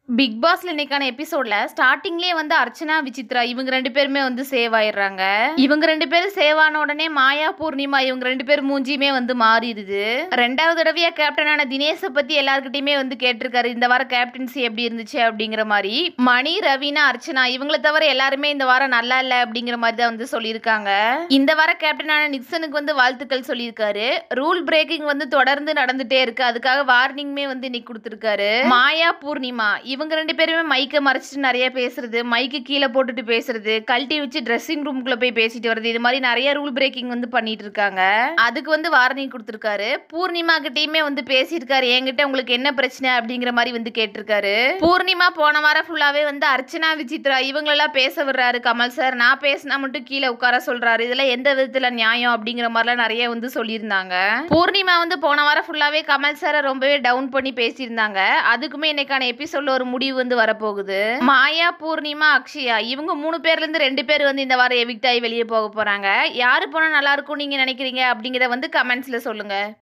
big பாஸ்ல இன்னைக்கான எபிசோட்ல ஸ்டார்டிங்லயே வந்து அர்ச்சனா விசித்ரா இவங்க ரெண்டு பேருமே வந்து சேவ் ஆயிடுறாங்க இவங்க ரெண்டு பேரும் சேவ் ஆன உடனே மாயா பூர்ணிமா இவங்க ரெண்டு பேரும் மூஞ்சியுமே வந்து மாறிடுது ரெண்டாவது தடவையா கேப்டனான தினேஷை பத்தி எல்லார்கிட்டயுமே வந்து கேட்டிருக்காரு இந்த வாரம் கேப்டன்சி எப்படி இருந்துச்சு அப்படிங்கிற மாதிரி மணி ரவீனா அர்ச்சனா இவங்களை தவிர எல்லாருமே இந்த வாரம் நல்லா இல்ல அப்படிங்கிற மாதிரி தான் வந்து சொல்லியிருக்காங்க இந்த வார கேப்டனான நிக்சனுக்கு வந்து வாழ்த்துக்கள் சொல்லியிருக்காரு ரூல் பிரேக்கிங் வந்து தொடர்ந்து நடந்துட்டே இருக்கு அதுக்காக வார்னிங்மே வந்து இன்னைக்கு கொடுத்திருக்காரு மாயா பூர்ணிமா இவங்க ரெண்டு பேருமே மைக்கை மறைச்சிட்டு நிறைய பேசுறது மைக்கு கீழே போட்டுட்டு பேசுறது கழட்டி வச்சு ட்ரெஸ்ஸிங் ரூம்குள்ள போய் பேசிட்டு வருது இது மாதிரி நிறைய ரூல் பிரேக்கிங் வந்து பண்ணிட்டு இருக்காங்க அதுக்கு வந்து வார்னிங் கொடுத்திருக்காரு பூர்ணிமா கிட்டயுமே வந்து பேசியிருக்காரு என்கிட்ட உங்களுக்கு என்ன பிரச்சனை அப்படிங்கிற மாதிரி வந்து கேட்டிருக்காரு பூர்ணிமா போன வாரம் ஃபுல்லாவே வந்து அர்ச்சனா விசித்ரா இவங்களெல்லாம் பேச விடுறாரு கமல் சார் நான் பேசினா மட்டும் கீழே உட்கார சொல்றாரு இதெல்லாம் எந்த விதத்துல நியாயம் அப்படிங்கிற மாதிரிலாம் நிறைய வந்து சொல்லியிருந்தாங்க பூர்ணிமா வந்து போன வாரம் ஃபுல்லாவே கமல் சாரை ரொம்பவே டவுன் பண்ணி பேசியிருந்தாங்க அதுக்குமே இன்னைக்கான எபிசோட்ல ஒரு முடிவு வந்து வரப்போகுது மாயா பூர்ணிமா அக்ஷயா இவங்க மூணு பேர்ல இருந்து ரெண்டு பேர் வந்து இந்த வாரம் எவிக்ட் ஆகி வெளியே போக போறாங்க யாரு போனா நல்லா இருக்கும் நீங்க நினைக்கிறீங்க அப்படிங்கிறத வந்து கமெண்ட்ஸ்ல சொல்லுங்க